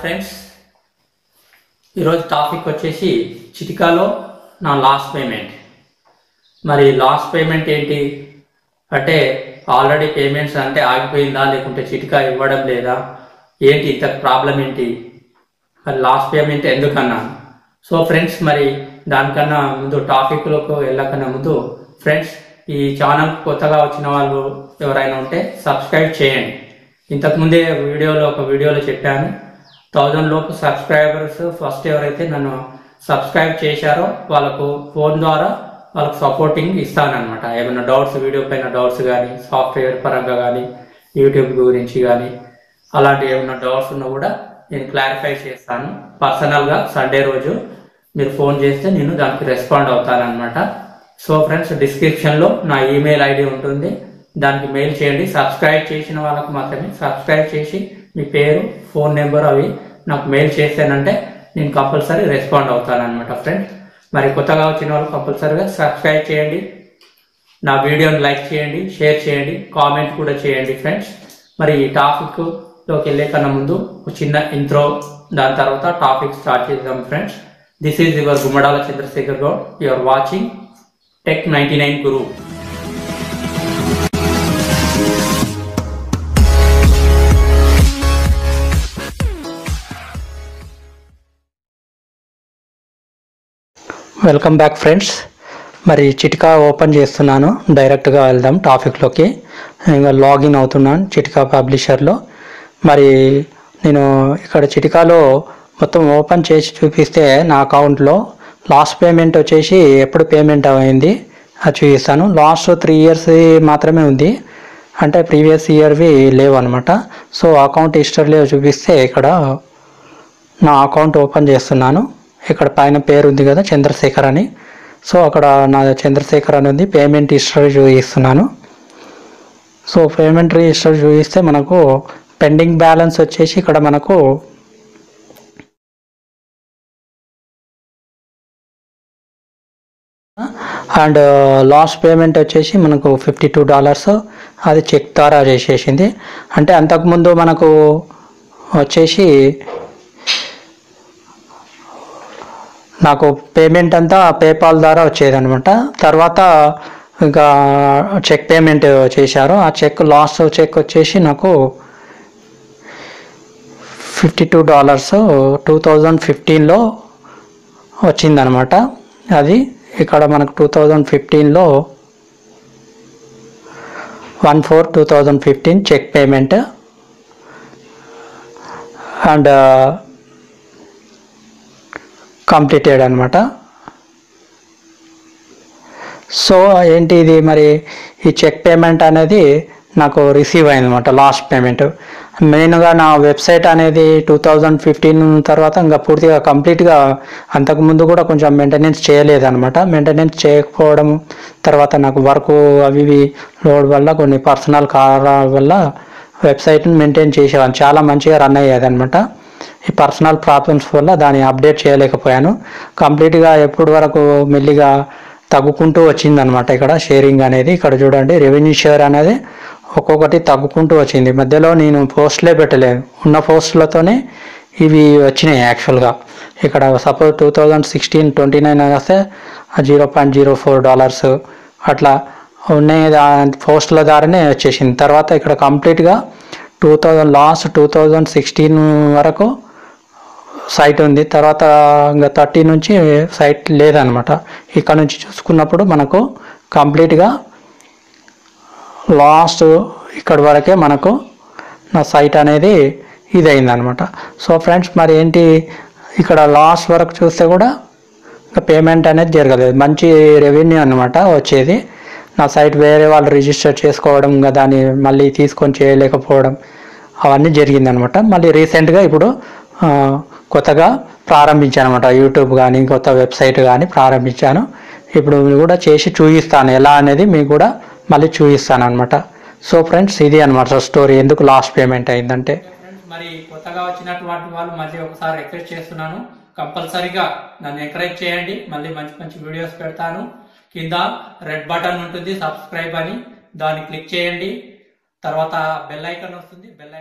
friends ఈరోజు topic వచ్చేసి చిటికాలో నా లాస్ట్ పేమెంట్ మరి లాస్ట్ పేమెంట్ ఏంటి అంటే ఆల్రెడీ పేమెంట్స్ అంటే ఆగిపోయిందా లేకుంటే చిటికా ఇవ్వడం లేదా ఏంటి ఇంత ప్రాబ్లం ఏంటి మరి లాస్ట్ పేమెంట్ ఎందుకన్నాను సో ఫ్రెండ్స్ మరి దానికన్నా ముందు టాపిక్లోకి వెళ్ళకన్నా ముందు ఫ్రెండ్స్ ఈ ఛానల్ కొత్తగా వచ్చిన వాళ్ళు ఎవరైనా ఉంటే సబ్స్క్రైబ్ చేయండి ఇంతకుముందే వీడియోలో ఒక వీడియోలో చెప్పాను థౌజండ్ లోపు సబ్స్క్రైబర్స్ ఫస్ట్ ఎవరైతే నన్ను సబ్స్క్రైబ్ చేశారో వాళ్ళకు ఫోన్ ద్వారా వాళ్ళకు సపోర్టింగ్ ఇస్తానన్నమాట ఏమైనా డౌట్స్ వీడియో పైన డౌట్స్ కానీ సాఫ్ట్వేర్ పరంగా కానీ యూట్యూబ్ గురించి కానీ అలాంటి ఏమైనా డౌట్స్ ఉన్నా కూడా నేను క్లారిఫై చేస్తాను పర్సనల్గా సండే రోజు మీరు ఫోన్ చేస్తే నేను దానికి రెస్పాండ్ అవుతానన్నమాట సో ఫ్రెండ్స్ డిస్క్రిప్షన్లో నా ఈమెయిల్ ఐడి ఉంటుంది దానికి మెయిల్ చేయండి సబ్స్క్రైబ్ చేసిన వాళ్ళకు మాత్రమే సబ్స్క్రైబ్ చేసి మీ పేరు ఫోన్ నెంబర్ అవి నాకు మెయిల్ చేస్తేనంటే నేను కంపల్సరీ రెస్పాండ్ అవుతానన్నమాట ఫ్రెండ్స్ మరి కొత్తగా వచ్చిన వాళ్ళు కంపల్సరీగా సబ్స్క్రైబ్ చేయండి నా వీడియోని లైక్ చేయండి షేర్ చేయండి కామెంట్ కూడా చేయండి ఫ్రెండ్స్ మరి ఈ టాపిక్లోకి వెళ్ళే కన్నా ముందు ఒక చిన్న ఇంట్రో దాని తర్వాత టాపిక్ స్టార్ట్ చేద్దాం friends this is your Gummadala Chandrashekar Goud you are watching Tech ninety nine Guru welcome back friends మరి చిటికా ఓపెన్ చేస్తున్నాను డైరెక్ట్గా వెళ్దాం టాపిక్లోకి ఇంకా లాగిన్ అవుతున్నాను చిటికా పబ్లిషర్లో మరి నేను ఇక్కడ చిటికాలో మొత్తం ఓపెన్ చేసి చూపిస్తే నా అకౌంట్లో లాస్ట్ పేమెంట్ వచ్చేసి ఎప్పుడు పేమెంట్ అయింది అది చూపిస్తాను లాస్ట్ త్రీ ఇయర్స్ మాత్రమే ఉంది అంటే ప్రీవియస్ ఇయర్వి లేవు అనమాట సో అకౌంట్ హిస్టరీలో చూపిస్తే ఇక్కడ నా అకౌంట్ ఓపెన్ చేస్తున్నాను ఇక్కడ పైన పేరు ఉంది కదా చంద్రశేఖర్ అని సో అక్కడ నా చంద్రశేఖర్ అని ఉంది పేమెంట్ హిస్టరీ చూపిస్తున్నాను సో పేమెంట్ హిస్టరీ చూపిస్తే మనకు పెండింగ్ బ్యాలెన్స్ వచ్చేసి ఇక్కడ మనకు అండ్ లాస్ట్ పేమెంట్ వచ్చేసి మనకు ఫిఫ్టీ టూ డాలర్స్ అది చెక్ ద్వారా చేసేసింది అంటే అంతకుముందు మనకు వచ్చేసి నాకు పేమెంట్ అంతా పేపాల్ ద్వారా వచ్చేది అనమాట తర్వాత ఇంకా చెక్ పేమెంట్ చేశారు ఆ చెక్ లాస్ట్ చెక్ వచ్చేసి నాకు fifty two dollars two thousand ఫిఫ్టీన్లో వచ్చిందనమాట అది ఇక్కడ మనకు టూ థౌజండ్ ఫిఫ్టీన్లో one four two thousand fifteen cheque payment and completed అనమాట సో ఏంటి ఇది మరి ఈ చెక్ పేమెంట్ అనేది నాకు రిసీవ్ అయిందన్నమాట లాస్ట్ పేమెంట్ మెయిన్గా నా వెబ్సైట్ అనేది టూ థౌజండ్ ఫిఫ్టీన్ తర్వాత ఇంకా పూర్తిగా కంప్లీట్గా అంతకుముందు కూడా కొంచెం మెయింటెనెన్స్ చేయలేదన్నమాట మెయింటెనెన్స్ చేయకపోవడం తర్వాత నాకు వర్క్ అవి ఇవి లోడ్ వల్ల కొన్ని పర్సనల్ కారణాల వల్ల వెబ్సైట్ని మెయింటైన్ చేసేవాడిని చాలా మంచిగా రన్ అయ్యేది అనమాట ఈ పర్సనల్ ప్రాబ్లమ్స్ వల్ల దాన్ని అప్డేట్ చేయలేకపోయాను కంప్లీట్గా ఎప్పటి వరకు మెల్లిగా తగ్గుకుంటూ వచ్చిందనమాట ఇక్కడ షేరింగ్ అనేది ఇక్కడ చూడండి రెవెన్యూ షేర్ అనేది ఒక్కొక్కటి తగ్గుకుంటూ వచ్చింది మధ్యలో నేను పోస్ట్లే పెట్టలేదు ఉన్న పోస్టులతోనే ఇవి వచ్చినాయి యాక్చువల్గా ఇక్కడ suppose two thousand sixteen twenty nine వస్తే zero point zero four dollars అట్లా ఉన్నాయి పోస్టుల ద్వారానే వచ్చేసింది తర్వాత ఇక్కడ కంప్లీట్గా two thousand last two thousand sixteen వరకు సైట్ ఉంది తర్వాత ఇంకా థర్టీ నుంచి సైట్ లేదనమాట ఇక్కడ నుంచి చూసుకున్నప్పుడు మనకు కంప్లీట్గా లాస్ట్ ఇక్కడ వరకే మనకు నా సైట్ అనేది ఇది అయిందనమాట సో ఫ్రెండ్స్ మరి ఏంటి ఇక్కడ లాస్ట్ వరకు చూస్తే కూడా ఇంకా పేమెంట్ అనేది జరగలేదు మంచి రెవెన్యూ అనమాట వచ్చేది నా సైట్ వేరే వాళ్ళు రిజిస్టర్ చేసుకోవడం ఇంకా దాన్ని మళ్ళీ తీసుకొని చేయలేకపోవడం అవన్నీ జరిగిందనమాట మళ్ళీ రీసెంట్గా ఇప్పుడు ఆ, కొత్తగా ప్రారంభించాను అనమాట యూట్యూబ్ కానీ కొత్త వెబ్సైట్ కానీ ప్రారంభించాను ఇప్పుడు కూడా చేసి చూపిస్తాను ఎలా అనేది మీకు కూడా మళ్ళీ చూపిస్తాను అనమాట సో ఫ్రెండ్స్ ఇది అనమాట స్టోరీ ఎందుకు లాస్ట్ పేమెంట్ అయిందంటే మరి కొత్తగా వచ్చినటువంటి వాళ్ళు మళ్ళీ ఒకసారి రిక్వెస్ట్ చేస్తున్నాను కంపల్సరీగా నన్ను ఎంకరేజ్ చేయండి మళ్ళీ మంచి మంచి వీడియోస్ పెడతాను కింద రెడ్ బటన్ ఉంటుంది సబ్స్క్రైబ్ అని దాన్ని క్లిక్ చేయండి తర్వాత బెల్ ఐకాన్ వస్తుంది బెల్